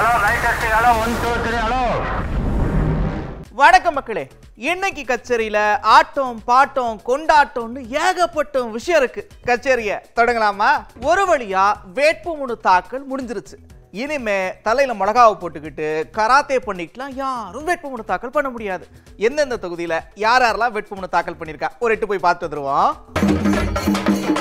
Hello light testing hello one two three hello வணக்கம் மக்களே இன்னைக்கு கச்சேரியில ஆட்டம் பாட்டம் கொண்டாட்டம்னு ஏகப்பட்ட விஷயம் இருக்கு கச்சேரிய தொடங்கலாமா ஒரு வழியா வேட்புமனு தாக்கல் முடிஞ்சிருச்சு இனிமே தலையில மிளகாவை போட்டுக்கிட்டு கராத்தே பண்ணிக்கலாம் யாரும் வேட்புமனு தாக்கல் பண்ண முடியாது எந்தெந்த தொகுதியில யார் யாரெல்லாம் வேட்புமனு தாக்கல் பண்ணியிருக்கா ஒரு எட்டு போய் பார்த்து வந்துருவோம்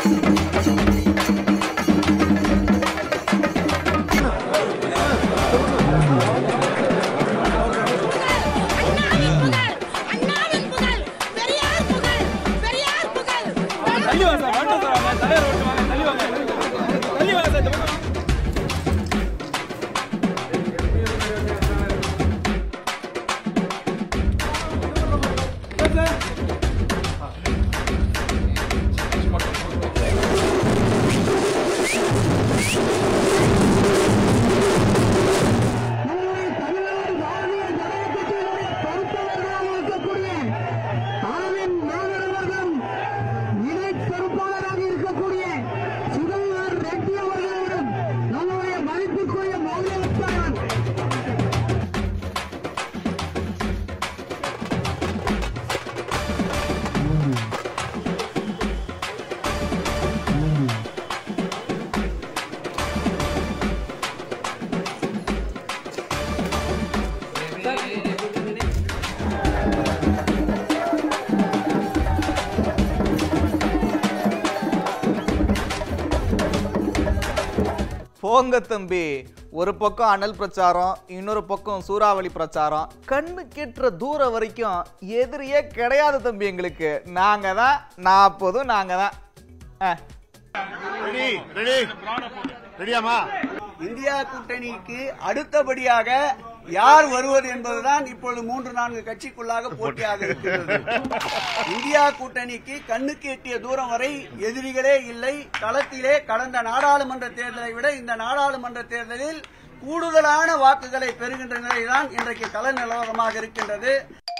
அண்ணாவின் புகழ் அண்ணாவின் புகழ் பெரியார் புகழ் பெரியார் புகழ் தள்ளி வாங்க சார் வரட்டும் சார் அவங்க தலைவர் ஓட்டு வாங்க தள்ளி வாங்க தள்ளி வாங்க சார் இந்த பக்கம். போங்க தம்பி ஒரு பக்கம் அனல் பிரச்சாரம் இன்னொரு பக்கம் சூறாவளி பிரச்சாரம் கண்ணு கெட்டுற தூரம் வரைக்கும் எதிரியே கிடையாது தம்பி எங்களுக்கு நாங்க தான் நாற்பதும் நாங்க தான் ஆ. ரெடி ரெடி ரெடியாமா இந்தியா கூட்டணிக்கு அடுத்தபடியாக யார் வருவது என்பதுதான் இப்பொழுது மூன்று நான்கு கட்சிக்குள்ளாக போட்டியாக இருக்கிறது இந்தியா கூட்டணிக்கு கண்ணுக்கு எட்டிய தூரம் வரை எதிரிகளே இல்லை களத்திலே கடந்த நாடாளுமன்ற தேர்தலை விட இந்த நாடாளுமன்ற தேர்தலில் கூடுதலான வாக்குகளை பெறுகின்ற நிலைதான் இன்றைக்கு கள நிலவரமாக இருக்கின்றது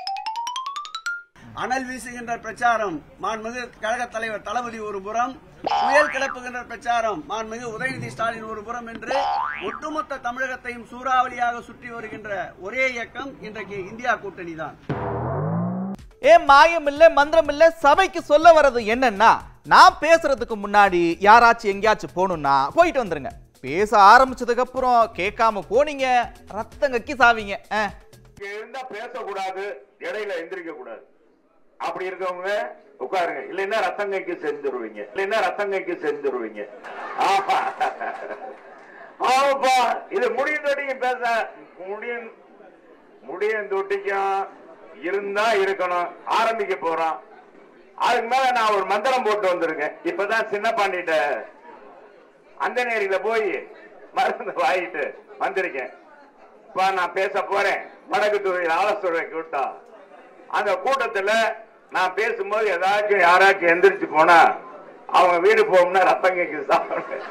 அனல் வீசுகின்ற பிரச்சாரம் மாண்புமிகு கழக தலைவர் தளபதி ஒரு புறம் புயல் கிளப்புகின்ற பிரச்சாரம் மாண்புமிகு உதயநிதி ஸ்டாலின் ஒரு புறம் என்று ஒட்டுமொத்த தமிழகத்தையும் சூறாவளியாக சுற்றி வருகின்ற ஒரே இயக்கம் இன்றைக்கு இந்தியா கூட்டணி தான் ஏ மாயம் இல்ல மந்திரம் இல்ல சபைக்கு சொல்ல வர்றது என்னன்னா நான் பேசுறதுக்கு முன்னாடி யாராச்சும் எங்கேயாச்சும் போகணும்னா போயிட்டு வந்துருங்க பேச ஆரம்பிச்சதுக்கு அப்புறம் கேட்காம போனீங்க ரத்தம் கக்கி சாவீங்க ஆ. இங்க இருந்தா பேசக்கூடாது இடையில எந்திரிக்க கூடாது அப்படி இருக்கவங்க உட்காருங்க இல்லைன்னா ரத்தங்கைக்கு செஞ்சிருவீங்க இல்லைன்னா ரத்தங்கைக்கு செஞ்சிருவீங்க ஆமா ஆமாப்பா இது முடியும் தொட்டிக்கும் பேச முடியும் முடியும் தொட்டிக்கும் இருந்தா இருக்கணும் ஆரம்பிக்க போறோம் அதுக்கு மேல நான் ஒரு மந்திரம் போட்டு வந்திருக்கேன் இப்பதான் சின்ன பாண்டிட்ட அந்த நேரில போய் மருந்து வாங்கிட்டு வந்திருக்கேன் இப்ப நான் பேச போறேன் வடக்கு துறையில் ஆலோசனை கூட்டம் அந்த கூட்டத்துல நான் பேசும்போது ஏதாச்சும் யாராச்சும் எந்திரிச்சு போனா அவங்க வீடு போகணும்னா ரத்தம் கேக்கு சாப்பிடணும்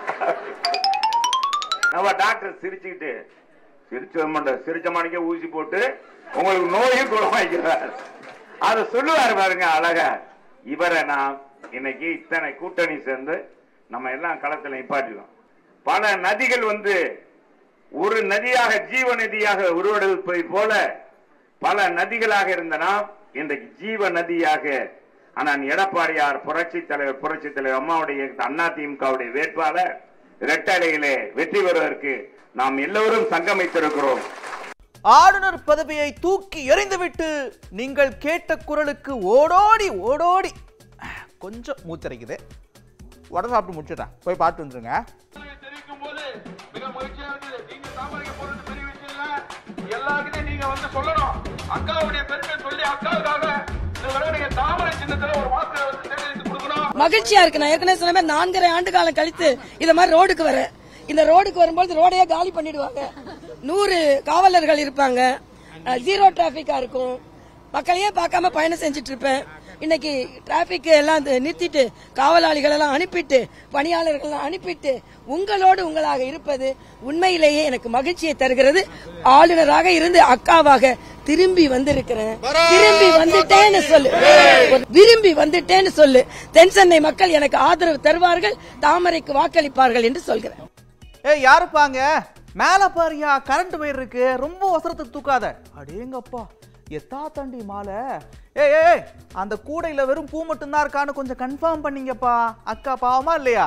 நம்ம டாக்டர் சிரிச்சுக்கிட்டு சிரிச்ச மாட்டேன் சிரிச்ச மணிக்க ஊசி போட்டு உங்களுக்கு நோயும் குணமாக்கிறார் அதை சொல்லுவாரு பாருங்க அழகா இவரை நான் இன்னைக்கு இத்தனை கூட்டணி சேர்ந்து நம்ம எல்லாம் களத்துல நிப்பாட்டிடும் பல நதிகள் வந்து ஒரு நதியாக ஜீவ நதியாக உருவெடுப்பதை போல பல நதிகளாக இருந்த நாம் இன்றைக்கு ஜீவ நதியாக அண்ணன் எடப்பாடியார் புரட்சி தலைவர் புரட்சி தலைவர் அம்மாவுடைய அண்ணா திமுகவுடைய வேட்பாளர் இரட்டலையிலே வெற்றி பெறுவதற்கு நாம் எல்லோரும் சங்கமித்திருக்கிறோம் ஆளுநர் பதவியை தூக்கி எறிந்துவிட்டு நீங்கள் கேட்ட குரலுக்கு ஓடோடி ஓடோடி கொஞ்சம் மூச்சரைக்குது வடை சாப்பிட்டு முடிச்சிட்டேன் போய் பார்த்து வந்துருங்க தெரிவிக்கும் போது மிக மகிழ்ச்சியா இருந்தது நீங்க தாமரைக்கு போறது பெரிய விஷயம் இல்ல எல்லாருக்கிட்டையும் நீங்க வந்து சொல்லணும் அக்காவுடைய பெருமை சொல்லி அக்காவுக்காக இந்த தடவை நீங்க தாமரை சின்னத்துல ஒரு வாக்கு வந்து தேர்ந்தெடுத்து கொடுக்கணும் மகிழ்ச்சியா இருக்கு நான் ஏற்கனவே சொன்ன மாதிரி நான்கரை ஆண்டு காலம் கழித்து இந்த மாதிரி ரோடுக்கு வரேன் இந்த ரோடுக்கு வரும்போது ரோடையே காலி பண்ணிடுவாங்க நூறு காவலர்கள் இருப்பாங்க அஹ், ஜீரோ டிராபிக்கா இருக்கும் மக்களையே பார்க்காம பயணம் செஞ்சுட்டு இருப்பேன் இன்னைக்கு டிராபிக் எல்லாம் இந்த நிறுத்திட்டு காவலாளிகள் எல்லாம் அனுப்பிட்டு பணியாளர்கள் எல்லாம் அனுப்பிட்டு உங்களோடு உங்களாக இருப்பது உண்மையிலேயே எனக்கு மகிழ்ச்சியை தருகிறது ஆளுநராக இருந்து அக்காவாக திரும்பி வந்திருக்கிறேன் திரும்பி வந்துட்டேன்னு சொல்லு விரும்பி வந்துட்டேன்னு சொல்லு தென் சென்னை மக்கள் எனக்கு ஆதரவு தருவார்கள் தாமரைக்கு வாக்களிப்பார்கள் என்று சொல்கிறேன் ஏ யாருப்பாங்க மேல பாரியா கரண்ட் வயர் இருக்கு ரொம்ப அவசரத்துக்கு தூக்காத அடேங்கப்பா எத்தா தண்டி மாலை ஏய் ஏய், ஏய் அந்த கூடையில வெறும் பூ மட்டும்தான் இருக்கான்னு கொஞ்சம் கன்ஃபார்ம் பண்ணீங்கப்பா அக்கா பாவமா இல்லையா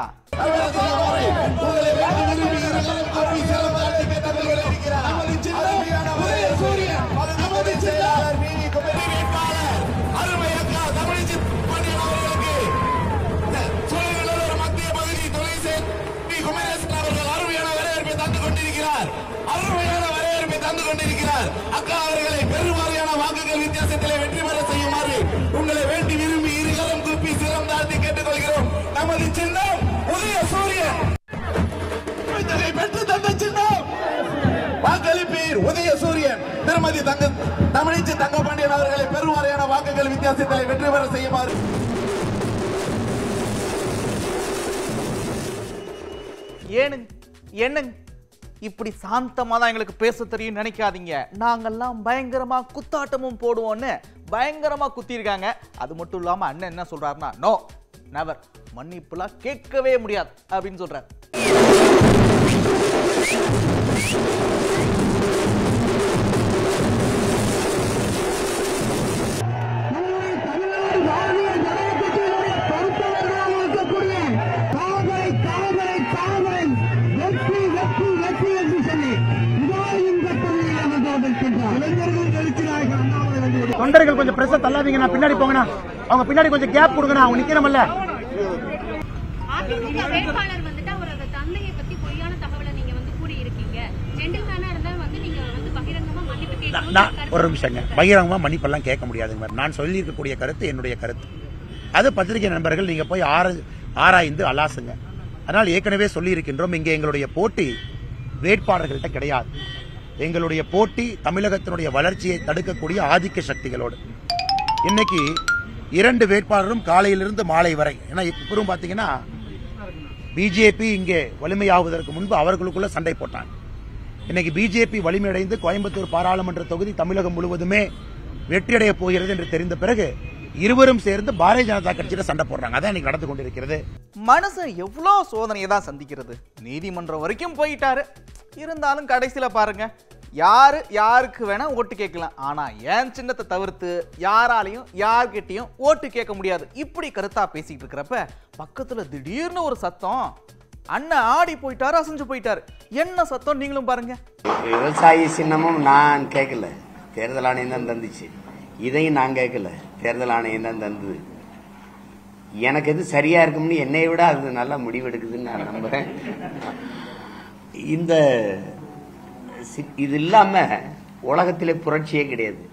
அருமையான வரவேற்பை தந்து கொண்டிருக்கிறார் அக்கா அவர்களை பெருவாரியான வாக்குகள் வித்தியாசத்திலே வெற்றி பெற செய்யுமாறு உங்களை வேண்டி விரும்பி இருகரம் கூப்பி சிரம் தாழ்த்தி கேட்டுக்கொள்கிறோம் நமது சின்னம் உதய சூரியன் இத்தனை பெற்று தந்த சின்னம் வாக்களிப்பீர் உதய சூரியன் திருமதி தங்க தமிழிச்சு தங்கபாண்டியன் அவர்களை பெருவாரியான வாக்குகள் வித்தியாசத்திலே வெற்றி பெற செய்யுமாறு ஏனுங்க என்னங்க இப்படி சாந்தமா தான் எங்களுக்கு பேச தெரியும் நினைக்காதீங்க நாங்கெல்லாம் பயங்கரமா குத்தாட்டமும் போடுவோம்னு பயங்கரமா குத்திருக்காங்க அது மட்டும் இல்லாம அண்ணன் என்ன சொல்றாருன்னா நோ நெவர் மன்னிப்புலாம் கேட்கவே முடியாது அப்படின்னு சொல்றாரு தொண்டர்கள் கொஞ்சம் பிரச்சனை தள்ளாதீங்கண்ணா பின்னாடி போங்கண்ணா அவங்க பின்னாடி கொஞ்சம் கேப் கொடுங்கண்ணா அவங்க நிக்கிறமல்ல அதிமுக வேட்பாளர் வந்துட்டு அவரோட தந்தையை பத்தி பொய்யான தகவலை நீங்க வந்து கூறி இருக்கீங்க ஜென்டில்மேனா இருந்தா வந்து நீங்க வந்து பகிரங்கமா மன்னிப்பு நான் கேட்கணும் நான் ஒரு நிமிஷங்க பகிரங்கமா மன்னிப்பெல்லாம் கேட்க முடியாதுங்க நான் சொல்லியிருக்கக்கூடிய கருத்து என்னுடைய கருத்து அது பத்திரிகை நண்பர்கள் நீங்க போய் ஆர ஆராய்ந்து அலாசுங்க அதனால் ஏற்கனவே சொல்லியிருக்கின்றோம் இங்கே எங்களுடைய போட்டி வேட்பாளர்கள்ட்ட கிடையாது எங்களுடைய போட்டி தமிழகத்தினுடைய வளர்ச்சியை தடுக்கக்கூடிய ஆதிக்க சக்திகளோடு இன்னைக்கு இரண்டு வேட்பாளரும் காலையிலிருந்து மாலை வரை ஏன்னா இப்பவும் பாத்தீங்கன்னா பிஜேபி இங்கே வலிமையாவதற்கு முன்பு அவர்களுக்குள்ள சண்டை போட்டாங்க இன்னைக்கு பிஜேபி வலிமையடைந்து கோயம்புத்தூர் பாராளுமன்ற தொகுதி தமிழகம் முழுவதுமே வெற்றியடைய போகிறது என்று தெரிந்த பிறகு இருவரும் சேர்ந்து பாரதிய ஜனதா கட்சியில சண்டை போடுறாங்க அதான் இன்னைக்கு நடந்து கொண்டிருக்கிறது மனுஷன் எவ்வளோ சோதனையை தான் சந்திக்கிறது நீதிமன்றம் வரைக்கும் போயிட்டாரு இருந்தாலும் கடைசியில பாருங்க யாரு யாருக்கு வேணா ஓட்டு கேட்கலாம் ஆனா என் சின்னத்தை தவிர்த்து யாராலையும் யார்கிட்டயும் ஓட்டு கேட்க முடியாது இப்படி கருத்தா பேசிட்டு இருக்கிறப்ப பக்கத்துல திடீர்னு ஒரு சத்தம் அண்ணன் ஆடி போயிட்டாரு அசைஞ்சு போயிட்டாரு என்ன சத்தம் நீங்களும் பாருங்க விவசாயி சின்னமும் நான் கேட்கல தேர்தல் ஆணையம் தான் தந்துச்சு இதையும் நான் கேட்கல தேர்தல் ஆணையம் தான் தந்தது எனக்கு எது சரியா இருக்கும்னு என்னை விட அது நல்லா முடிவெடுக்குதுன்னு நான் நம்புறேன் இந்த சி- இது இல்லாம உலகத்திலே புரட்சியே கிடையாது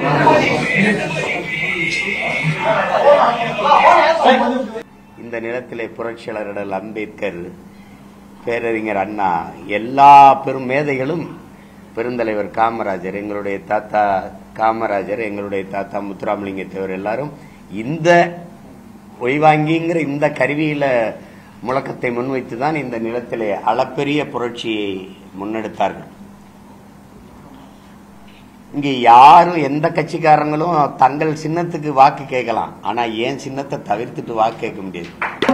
இந்த நிலத்திலே புரட்சியாளர்கள் அம்பேத்கர் பேரறிஞர் அண்ணா எல்லா பெரும் மேதைகளும் பெருந்தலைவர் காமராஜர் எங்களுடைய தாத்தா காமராஜர் எங்களுடைய தாத்தா முத்துராமலிங்க தேவர் எல்லாரும் இந்த ஒய்வாங்கிங்கிற இந்த கருவியில முழக்கத்தை முன்வைத்து தான் இந்த நிலத்திலே அளப்பெரிய புரட்சியை முன்னெடுத்தார்கள் இங்க யாரும் எந்த கட்சிக்காரங்களும் தங்கள் சின்னத்துக்கு வாக்கு கேட்கலாம் ஆனா ஏன் சின்னத்தை தவிர்த்துட்டு வாக்கு கேட்க முடியாது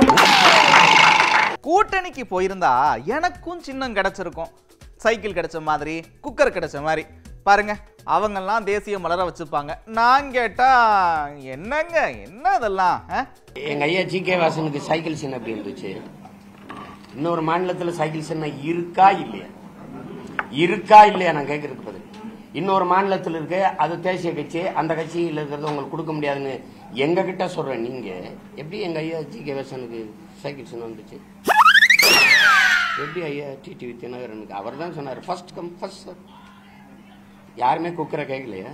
கூட்டணிக்கு போயிருந்தா எனக்கும் சின்னம் கிடைச்சிருக்கும் சைக்கிள் கிடைச்ச மாதிரி குக்கர் கிடைச்ச மாதிரி பாருங்க அவங்கெல்லாம் தேசிய மலர வச்சுப்பாங்க நான் கேட்டா என்னங்க என்ன இதெல்லாம் ஆ? எங்க ஐயா ஜி கே வாசனுக்கு சைக்கிள் சின்னம் எப்படி இருந்துச்சு இன்னொரு மாநிலத்துல சைக்கிள் சின்னம் இருக்கா இல்லையா இருக்கா இல்லையா நான் கேட்கறதுக்கு பதில் இன்னொரு மாநிலத்தில் இருக்கு அது தேசிய கட்சி அந்த கட்சியில் இருக்கிறது உங்களுக்கு கொடுக்க முடியாதுன்னு எங்க கிட்ட சொல்றேன் நீங்க எப்படி எங்க ஐயா ஜி கே வாசனுக்கு சைக்கிள் சின்னம் வந்துச்சு எப்படி ஐயா டிடிவி தினகரனுக்கு அவர் தான் சொன்னார் ஃபர்ஸ்ட் கம் ஃபர்ஸ்ட் சார் யாருமே குக்கரை கேட்கலையா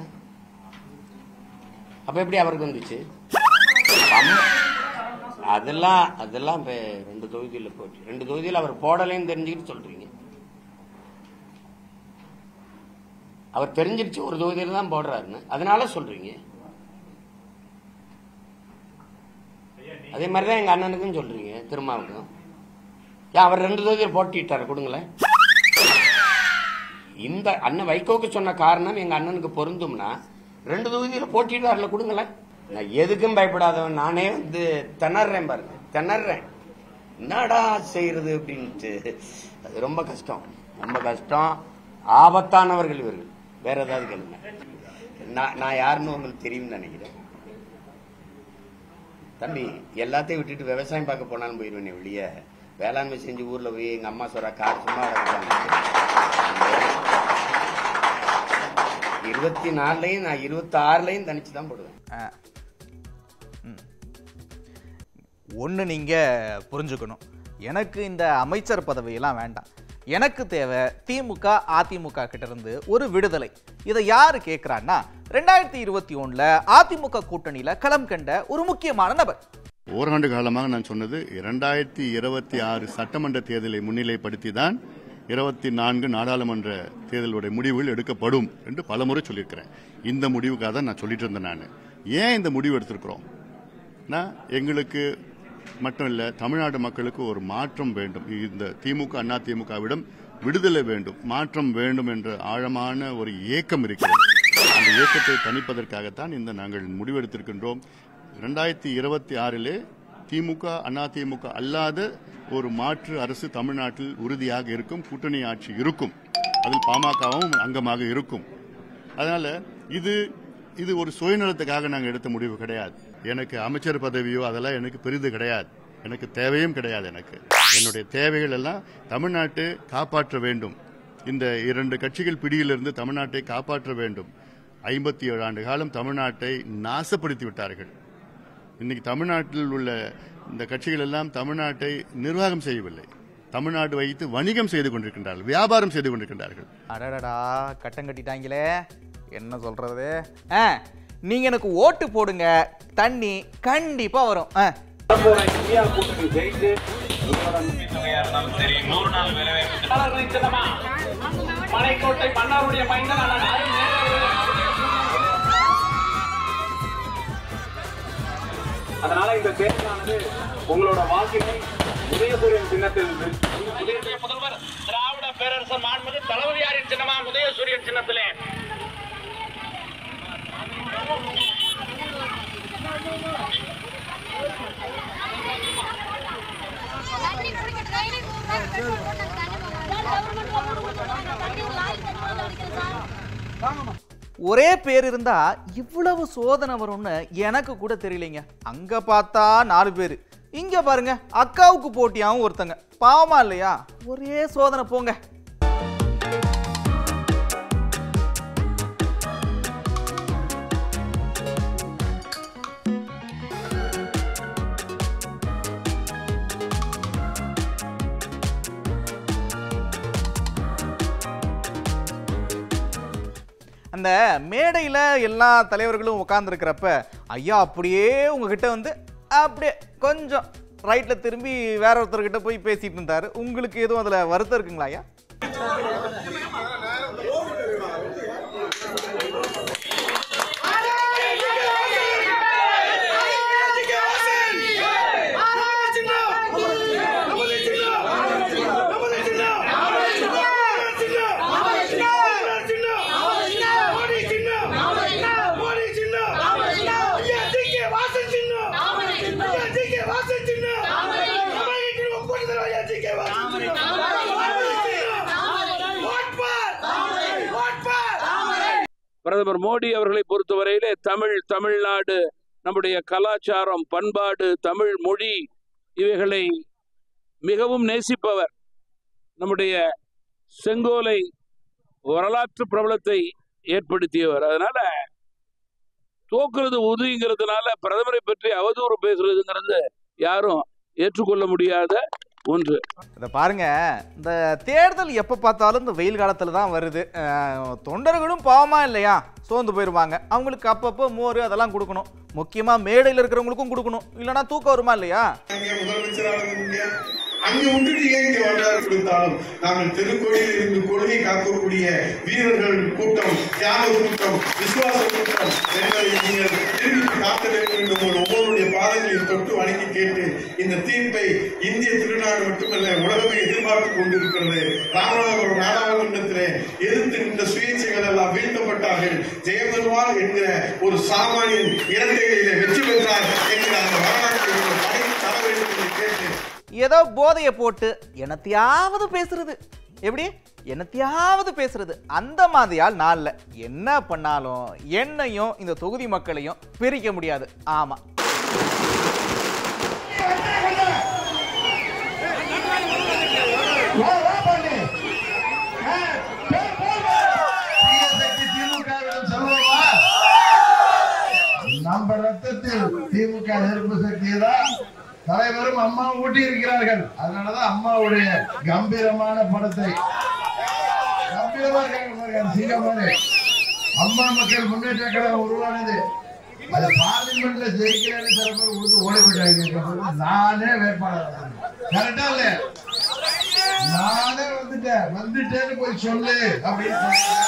அப்ப எப்படி அவருக்கு வந்துச்சு அம்மா- அதெல்லாம் அதெல்லாம் இப்ப ரெண்டு தொகுதியில போச்சு ரெண்டு தொகுதியில் அவர் போடலைன்னு தெரிஞ்சுக்கிட்டு சொல்றீங்க அவர் தெரிஞ்சிருச்சு ஒரு தொகுதியில தான் போடுறாருன்னு அதனால சொல்றீங்க அதே மாதிரிதான் எங்க அண்ணனுக்கும் சொல்றீங்க திருமாவுக்கும் ஏன் அவர் ரெண்டு தொகுதியில் போட்டிட்டாரு கொடுங்களேன் இந்த அண்ணன் வைகோக்கு சொன்ன காரணம் எங்க அண்ணனுக்கு பொருந்தும்னா ரெண்டு தொகுதியில போட்டிட்டாருல கொடுங்களேன் நான் எதுக்கும் பயப்படாதவன் நானே வந்து திணறேன் பாருங்க திணறேன் என்னடா செய்யறது அப்படின்ட்டு அது ரொம்ப கஷ்டம் ரொம்ப கஷ்டம் ஆபத்தானவர்கள் இவர்கள் வேற ஏதாவது கேளுங்க நான் நான் யாருன்னு உங்களுக்கு தெரியும்னு நினைக்கிறேன் தம்பி எல்லாத்தையும் விட்டுட்டு விவசாயம் பார்க்க போனாலும் போயிருவேனே வெளிய வேளாண்மை செஞ்சு ஊர்ல போய் எங்க அம்மா சொல்ற கார் சும்மா இருபத்தி நாலுலயும் நான் இருபத்தி ஆறுலயும் தனிச்சு தான் போடுவேன் ஒன்று நீங்கள் புரிஞ்சுக்கணும் எனக்கு இந்த அமைச்சர் பதவியெல்லாம் வேண்டாம் எனக்கு தேவை திமுக அதிமுக கிட்ட இருந்து ஒரு விடுதலை இதை யாரு கேட்குறான்னா ரெண்டாயிரத்தி இருபத்தி ஒண்ணுல அதிமுக கூட்டணியில களம் கண்ட ஒரு முக்கியமான நபர் ஓராண்டு காலமாக நான் சொன்னது இரண்டாயிரத்தி இருபத்தி ஆறு சட்டமன்ற தேர்தலை முன்னிலைப்படுத்தி தான் இருபத்தி நான்கு நாடாளுமன்ற தேர்தலுடைய முடிவுகள் எடுக்கப்படும் என்று பலமுறை சொல்லியிருக்கிறேன் இந்த முடிவுக்காக தான் நான் சொல்லிட்டு இருந்தேன் நான் ஏன் இந்த முடிவு எடுத்திருக்கிறோம் நான் எங்களுக்கு மட்டும் இல்ல தமிழ்நாடு மக்களுக்கு ஒரு மாற்றம் வேண்டும் இந்த திமுக அண்ணா திமுகவிடம் விடுதலை வேண்டும் மாற்றம் வேண்டும் என்ற ஆழமான ஒரு ஏக்கம் இருக்கிறது அந்த ஏக்கத்தை தணிப்பதற்காகத்தான் இந்த நாங்கள் முடிவெடுத்திருக்கின்றோம் இரண்டாயிரத்தி இருபத்தி ஆறிலே திமுக அண்ணா திமுக அல்லாத ஒரு மாற்று அரசு தமிழ்நாட்டில் உறுதியாக இருக்கும் கூட்டணி ஆட்சி இருக்கும் அதில் பாமகவும் அங்கமாக இருக்கும் அதனால இது இது ஒரு சுயநலத்துக்காக நாங்கள் எடுத்த முடிவு கிடையாது எனக்கு அமைச்சர் பதவியோ அதெல்லாம் எனக்கு பெரிது கிடையாது எனக்கு தேவையும் கிடையாது எனக்கு என்னுடைய தேவைகள் எல்லாம் தமிழ்நாட்டை காப்பாற்ற வேண்டும் இந்த இரண்டு கட்சிகள் பிடியிலிருந்து தமிழ்நாட்டை காப்பாற்ற வேண்டும் ஐம்பத்தி ஏழு ஆண்டு காலம் தமிழ்நாட்டை நாசப்படுத்தி விட்டார்கள் இன்னைக்கு தமிழ்நாட்டில் உள்ள இந்த கட்சிகள் எல்லாம் தமிழ்நாட்டை நிர்வாகம் செய்யவில்லை தமிழ்நாடு வைத்து வணிகம் செய்து கொண்டிருக்கின்றார்கள் வியாபாரம் செய்து கொண்டிருக்கின்றார்கள் அடடடா கட்டம் கட்டிட்டாங்களே என்ன சொல்றது ஆ, நீங்க எனக்கு ஓட்டு போடுங்க தண்ணி கண்டிப்பா வரும் ஆ. இந்தியா கூட்டணி ஜெயித்து தொகையா இருந்தாலும் சரி நூறு நாள் வேலை சின்னமா மலைக்கோட்டை மன்னாருடைய மைந்தன் அண்ணன் அதனால இந்த தேர்தலானது உங்களோட வாக்கினை உதயசூரியன் சின்னத்தில் உதய முதல்வர் திராவிட பேரரசர் மாண்புமிகு தளபதியாரின் சின்னமா உதயசூரியன் சின்னத்திலே ஒரே பேர் இருந்தா இவ்வளவு சோதனை வரும்னு எனக்கு கூட தெரியலைங்க அங்க பார்த்தா நாலு பேர் இங்க பாருங்க அக்காவுக்கு போட்டியாவும் ஒருத்தங்க பாவமா இல்லையா ஒரே சோதனை போங்க அந்த மேடையில் எல்லா தலைவர்களும் உட்காந்துருக்கிறப்ப ஐயா அப்படியே உங்ககிட்ட வந்து அப்படியே கொஞ்சம் ரைட்டில் திரும்பி வேற ஒருத்தர்கிட்ட போய் பேசிட்டு இருந்தாரு உங்களுக்கு எதுவும் அதில் வருத்தம் இருக்குங்களா ஐயா பிரதமர் மோடி அவர்களை பொறுத்தவரையிலே தமிழ் தமிழ்நாடு நம்முடைய கலாச்சாரம் பண்பாடு தமிழ் மொழி இவைகளை மிகவும் நேசிப்பவர் நம்முடைய செங்கோலை வரலாற்று பிரபலத்தை ஏற்படுத்தியவர் அதனால தோக்குறது உதவிங்கிறதுனால பிரதமரை பற்றி அவதூறு பேசுறதுங்கிறது யாரும் ஏற்றுக்கொள்ள முடியாத ஒன்று இதை பாருங்க இந்த தேர்தல் எப்போ பார்த்தாலும் இந்த வெயில் காலத்தில் தான் வருது அஹ், தொண்டர்களும் பாவமா இல்லையா சோர்ந்து போயிடுவாங்க அவங்களுக்கு அப்பப்போ மோர் அதெல்லாம் கொடுக்கணும் முக்கியமாக மேடையில் இருக்கிறவங்களுக்கும் கொடுக்கணும் இல்லைன்னா தூக்கம் வருமா இல்லையா அங்க விட்டுட்டு ஏன் இங்க வரலாறு கொடுத்தாலும் நாங்கள் திருக்கோயிலில் இருந்து கொள்கை காக்கக்கூடிய வீரர்கள் கூட்டம் தியாக கூட்டம் விசுவாச கூட்டம் என்பதை நீங்கள் திருப்பி காக்க வேண்டும் என்று உங்கள் ஒவ்வொருடைய பாதங்களையும் தொட்டு வணங்கி கேட்டு இந்த தீர்ப்பை இந்திய திருநாடு மட்டுமல்ல உலகமே எதிர்பார்த்துக் கொண்டிருக்கிறது ராமநாதபுரம் நாடாளுமன்றத்திலே எதிர்த்து நின்ற சுயேட்சைகள் எல்லாம் வீழ்த்தப்பட்டார்கள் ஜெயபெருமாள் என்கிற ஒரு சாமானியன் இரட்டைகளிலே வெற்றி பெற்றார் என்கிற அந்த வரலாற்றை நீங்கள் படைத்து தர வேண்டும் என்று கேட்டு ஏதோ போதையை போட்டு என்னத்தையாவது பேசுறது எப்படி என்னத்தையாவது பேசுறது அந்த மாதிரியால் நாளில் என்ன பண்ணாலும் என்னையும் இந்த தொகுதி மக்களையும் பிரிக்க முடியாது ஆமா நம்ம ரத்தத்தில் திமுக எதிர்ப்பு சக்தி தான் தலைவரும் அம்மா ஊட்டி இருக்கிறார்கள் அதனாலதான் அம்மாவுடைய கம்பீரமான படத்தை கம்பீரமா இருக்காங்க பாருங்க, அந்த சிங்கம் மாதிரி. அம்மா மக்கள் முன்னேற்ற கழகம் உருவானது அது பார்லிமெண்ட்ல ஜெயிக்கிறேன்னு சில பேர் கொடுத்து ஓடி போயிட்டாங்க நானே வேட்பாளர் கரெக்டா இல்ல நானே வந்துட்டேன் வந்துட்டேன்னு போய் சொல்லு அப்படின்னு சொன்னேன்.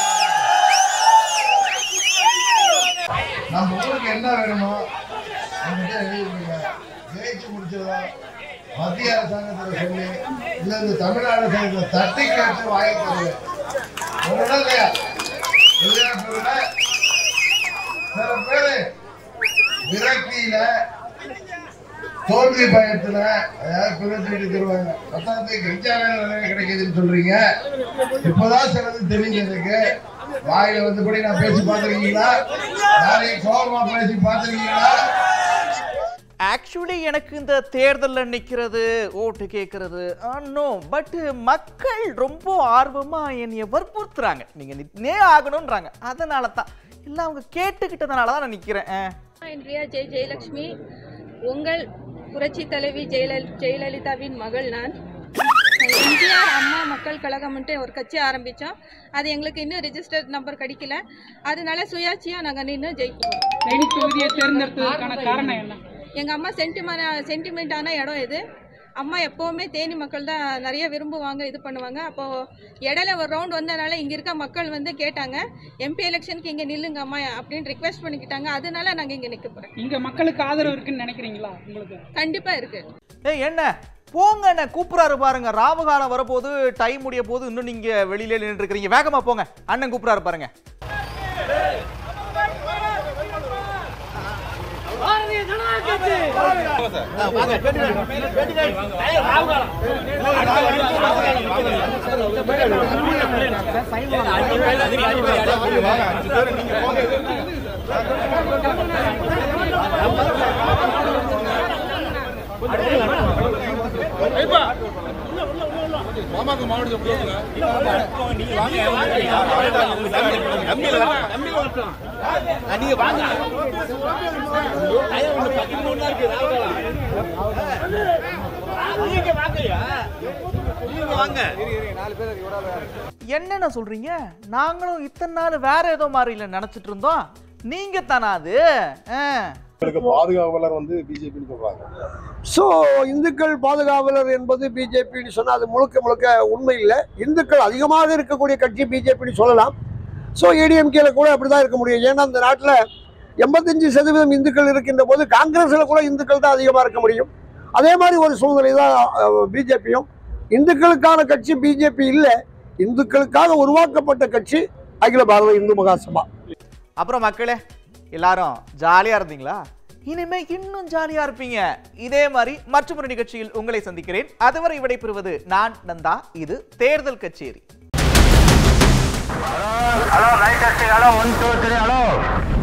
நம்ம ஊருக்கு என்ன வேணுமோ என்கிட்ட எழுதிருக்கீங்க ஜெயிச்சு முடிச்சதா மத்திய அரசாங்கத்துல சொல்லி இல்ல இந்த தமிழ்நாடு அரசாங்கத்துல தட்டி கேட்டு வாங்கி தருவேன் ஒரு இடம் இல்லையா விளையாட்டுல சில பேரு விரக்தியில தோல்வி பயத்துல அதாவது பிரிச்சு தருவாங்க பத்தாயிரத்துக்கு கஞ்சா வேலை நிறைய கிடைக்குதுன்னு சொல்றீங்க இப்பதான் சிலது தெரிஞ்சதுக்கு வாயில வந்தபடி நான் பேசி பார்த்திருக்கீங்களா யாரையும் கோபமா பேசி பார்த்திருக்கீங்களா ஆக்சுவலி எனக்கு இந்த தேர்தலில் நிற்கிறது ஓட்டு கேட்கறது நோ பட் மக்கள் ரொம்ப ஆர்வமாக என்னைய வற்புறுத்துறாங்க நீங்கள் நின்னே ஆகணுன்றாங்க அதனால தான் இல்லை அவங்க கேட்டுக்கிட்டதுனால தான் நான் நிற்கிறேன் இன்றைய ஜெய் ஜெயலட்சுமி உங்கள் புரட்சி தலைவி ஜெயலல் ஜெயலலிதாவின் மகள் நான் எம்ஜிஆர் அம்மா மக்கள் கழகம்ன்ட்டு ஒரு கட்சி ஆரம்பித்தோம் அது எங்களுக்கு இன்னும் ரெஜிஸ்டர்ட் நம்பர் கிடைக்கல அதனால சுயாட்சியாக நாங்கள் நின்று ஜெயிக்கிறோம் தேனி தொகுதியை தேர்ந்தெடுத்ததற்கான காரணம் என்ன எங்கள் அம்மா சென்டிமெண்ட் சென்டிமெண்ட்டான இடம் இது அம்மா எப்போவுமே தேனி மக்கள் தான் நிறைய விரும்புவாங்க இது பண்ணுவாங்க அப்போது இடையில ஒரு ரவுண்ட் வந்தனால இங்கே இருக்க மக்கள் வந்து கேட்டாங்க எம்பி எலெக்ஷனுக்கு இங்கே நில்லுங்க அம்மா அப்படின்னு ரிக்வெஸ்ட் பண்ணிக்கிட்டாங்க அதனால நாங்கள் இங்கே நிற்க போகிறோம் இங்க மக்களுக்கு ஆதரவு இருக்குன்னு நினைக்கிறீங்களா உங்களுக்கு கண்டிப்பாக இருக்குது ஏய் என்ன போங்க என்ன கூப்பிடாரு பாருங்க ராமகாலம் வரப்போது டைம் முடிய போது இன்னும் நீங்க வெளியில நின்று இருக்கிறீங்க வேகமா போங்க அண்ணன் கூப்பிடாரு பாருங்க பாரதிய ஜனதா கட்சி மாமாக்கு மாவட்டம் நீங்க வாங்க நீங்க வாங்கய்யா நீங்க வாங்க என்னென்ன சொல்றீங்க நாங்களும் இத்தனை நாள் வேற ஏதோ மாதிரி இல்ல நினைச்சிட்டு இருந்தோம் நீங்க தானா அது ஆ. எங்களுக்கு பாதுகாவலர் வந்து பிஜேபின்னு சொல்றாங்க ஸோ இந்துக்கள் பாதுகாவலர் என்பது பிஜேபின்னு சொன்னால் அது முழுக்க முழுக்க உண்மை இல்லை இந்துக்கள் அதிகமாக இருக்கக்கூடிய கட்சி பிஜேபின்னு சொல்லலாம் ஸோ ஏடிஎம்கேல கூட அப்படி தான் இருக்க முடியும் ஏன்னா அந்த நாட்டில் எண்பத்தஞ்சு சதவீதம் இந்துக்கள் இருக்கின்ற போது காங்கிரஸில் கூட இந்துக்கள் தான் அதிகமாக இருக்க முடியும் அதே மாதிரி ஒரு சூழ்நிலை தான் பிஜேபியும் இந்துக்களுக்கான கட்சி பிஜேபி இல்லை இந்துக்களுக்காக உருவாக்கப்பட்ட கட்சி அகில பாரத இந்து மகாசபா அப்புறம் மக்களே எல்லாரும் ஜாலியா இருந்தீங்களா இனிமே இன்னும் ஜாலியா இருப்பீங்க இதே மாதிரி மற்றொரு நிகழ்ச்சியில் உங்களை சந்திக்கிறேன் அதுவரை விடைபெறுவது நான் நந்தா இது தேர்தல் கச்சேரி hello light testing hello one two three hello